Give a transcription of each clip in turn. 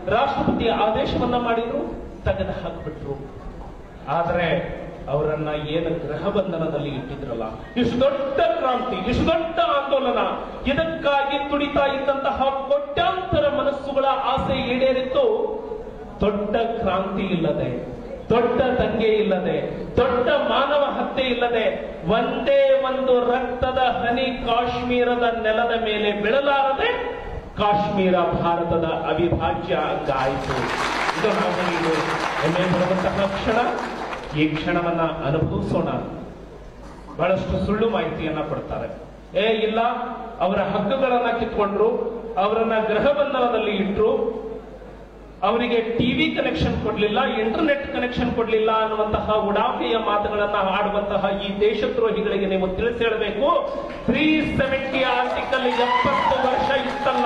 ರಾಷ್ಟ್ರಪತಿ ಆದೇಶವನ್ನ ಮಾಡಿದ್ರು ತೆಗೆದು ಹಾಕ್ಬಿಟ್ರು ಆದ್ರೆ ಅವರನ್ನ ಏನು ಗೃಹ ಬಂಧನದಲ್ಲಿ ಇಟ್ಟಿದ್ರಲ್ಲ ಇಷ್ಟು ದೊಡ್ಡ ಕ್ರಾಂತಿ ಇಷ್ಟು ದೊಡ್ಡ ಆಂದೋಲನ ಇದಕ್ಕಾಗಿ ತುಡಿತಾ ಇದ್ದಂತಹ ಕೋಟ್ಯಾಂತರ ಮನಸ್ಸುಗಳ ಆಸೆ ಈಡೇರಿತ್ತು ದೊಡ್ಡ ಕ್ರಾಂತಿ ಇಲ್ಲದೆ ದೊಡ್ಡ ದಂಗೆ ಇಲ್ಲದೆ ದೊಡ್ಡ ಮಾನವ ಹತ್ಯೆ ಇಲ್ಲದೆ ಒಂದೇ ಒಂದು ರಕ್ತದ ಹನಿ ಕಾಶ್ಮೀರದ ನೆಲದ ಮೇಲೆ ಬೀಳಲಾರದೆ ಕಾಶ್ಮೀರ ಭಾರತದ ಅವಿಭಾಜ್ಯ ಅಂಗ ಆಯಿತು ಇದು ನಾವು ಇದು ಹೆಮ್ಮೆ ಪಡುವಂತಹ ಕ್ಷಣ ಈ ಕ್ಷಣವನ್ನ ಅನುಭವಿಸೋಣ ಬಹಳಷ್ಟು ಸುಳ್ಳು ಮಾಹಿತಿಯನ್ನ ಕೊಡ್ತಾರೆ ಏ ಇಲ್ಲ ಅವರ ಹಕ್ಕುಗಳನ್ನ ಕಿತ್ಕೊಂಡ್ರು ಅವರನ್ನ ಗೃಹ ಬಂಧನದಲ್ಲಿ ಇಟ್ರು ಅವರಿಗೆ ಟಿವಿ ಕನೆಕ್ಷನ್ ಕೊಡ್ಲಿಲ್ಲ ಇಂಟರ್ನೆಟ್ ಕನೆಕ್ಷನ್ ಕೊಡ್ಲಿಲ್ಲ ಅನ್ನುವಂತಹ ಉಡಾಫೆಯ ಮಾತುಗಳನ್ನ ಆಡುವಂತಹ ಈ ದೇಶದ್ರೋಹಿಗಳಿಗೆ ನೀವು ತಿಳಿಸಿ ಹೇಳಬೇಕು ತ್ರೀ ಸೆವೆಂಟಿ ಆರ್ಟಿಕಲ್ ಎಪ್ಪತ್ತು ವರ್ಷ ಇತ್ತಲ್ಲ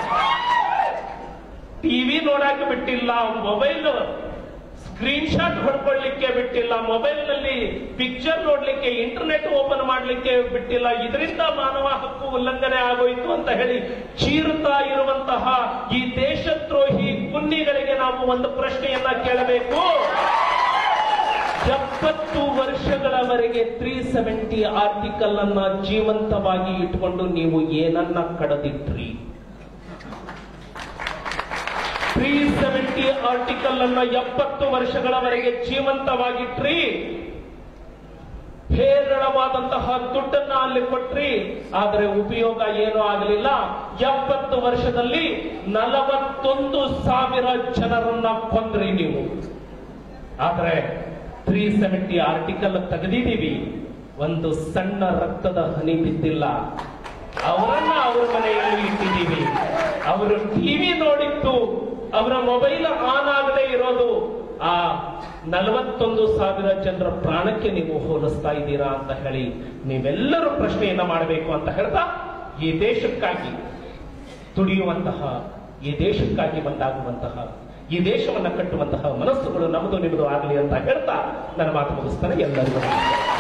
ಟಿವಿ ನೋಡಕ್ಕೆ ಬಿಟ್ಟಿಲ್ಲ ಮೊಬೈಲ್ ಸ್ಕ್ರೀನ್ ಶಾಟ್ ಹೊಡ್ಕೊಳ್ಳಿಕ್ಕೆ ಬಿಟ್ಟಿಲ್ಲ ಮೊಬೈಲ್ ನಲ್ಲಿ ಪಿಕ್ಚರ್ ನೋಡ್ಲಿಕ್ಕೆ ಇಂಟರ್ನೆಟ್ ಓಪನ್ ಮಾಡ್ಲಿಕ್ಕೆ ಬಿಟ್ಟಿಲ್ಲ ಇದರಿಂದ ಮಾನವ ಹಕ್ಕು ಉಲ್ಲಂಘನೆ ಆಗೋಯ್ತು ಅಂತ ಹೇಳಿ ಚೀರುತ್ತಾ ಇರುವಂತಹ ಈ ದೇಶದ್ರೋಹಿ ಕುನ್ನಿಗಳಿಗೆ ನಾವು ಒಂದು ಪ್ರಶ್ನೆಯನ್ನ ಕೇಳಬೇಕು ಎಪ್ಪತ್ತು ವರ್ಷಗಳವರೆಗೆ ತ್ರೀ ಸೆವೆಂಟಿ ಆರ್ಟಿಕಲ್ ಅನ್ನ ಜೀವಂತವಾಗಿ ಇಟ್ಕೊಂಡು ನೀವು ಏನನ್ನ ಕಡದಿಟ್ರಿ ತ್ರೀ ಸೆವೆಂಟಿ ಆರ್ಟಿಕಲ್ ಅನ್ನ ಎಪ್ಪತ್ತು ವರ್ಷಗಳವರೆಗೆ ಜೀವಂತವಾಗಿಟ್ರಿ ಹೇರಳವಾದಂತಹ ದುಡ್ಡನ್ನ ಅಲ್ಲಿ ಕೊಟ್ರಿ ಆದರೆ ಉಪಯೋಗ ಏನೂ ಆಗಲಿಲ್ಲ ಎಪ್ಪತ್ತು ವರ್ಷದಲ್ಲಿ ನಲವತ್ತೊಂದು ಸಾವಿರ ಜನರನ್ನ ಕೊಂದ್ರಿ ನೀವು ಆದ್ರೆ ತ್ರೀ ಸೆವೆಂಟಿ ಆರ್ಟಿಕಲ್ ತೆಗೆದಿದ್ದೀವಿ ಒಂದು ಸಣ್ಣ ರಕ್ತದ ಹನಿ ಬಿದ್ದಿಲ್ಲ ಅವರನ್ನ ಅವ್ರ ಮನೆಯಲ್ಲಿ ಇಟ್ಟಿದ್ದೀವಿ ಅವರು ಟಿವಿ ನೋಡಿತ್ತು ಅವರ ಮೊಬೈಲ್ ಆನ್ ಆಗದೆ ಇರೋದು ಆ ನಲವತ್ತೊಂದು ಸಾವಿರ ಜನರ ಪ್ರಾಣಕ್ಕೆ ನೀವು ಹೋಲಿಸ್ತಾ ಇದ್ದೀರಾ ಅಂತ ಹೇಳಿ ನೀವೆಲ್ಲರೂ ಪ್ರಶ್ನೆಯನ್ನ ಮಾಡಬೇಕು ಅಂತ ಹೇಳ್ತಾ ಈ ದೇಶಕ್ಕಾಗಿ ತುಡಿಯುವಂತಹ ಈ ದೇಶಕ್ಕಾಗಿ ಒಂದಾಗುವಂತಹ ಈ ದೇಶವನ್ನ ಕಟ್ಟುವಂತಹ ಮನಸ್ಸುಗಳು ನಮ್ಮದು ನಿಮ್ಮದು ಆಗಲಿ ಅಂತ ಹೇಳ್ತಾ ನನ್ನ ಮಾತು ಮುಗಿಸ್ತಾನೆ ಎಲ್ಲರಿಗೂ ನಮಸ್ಕಾರ.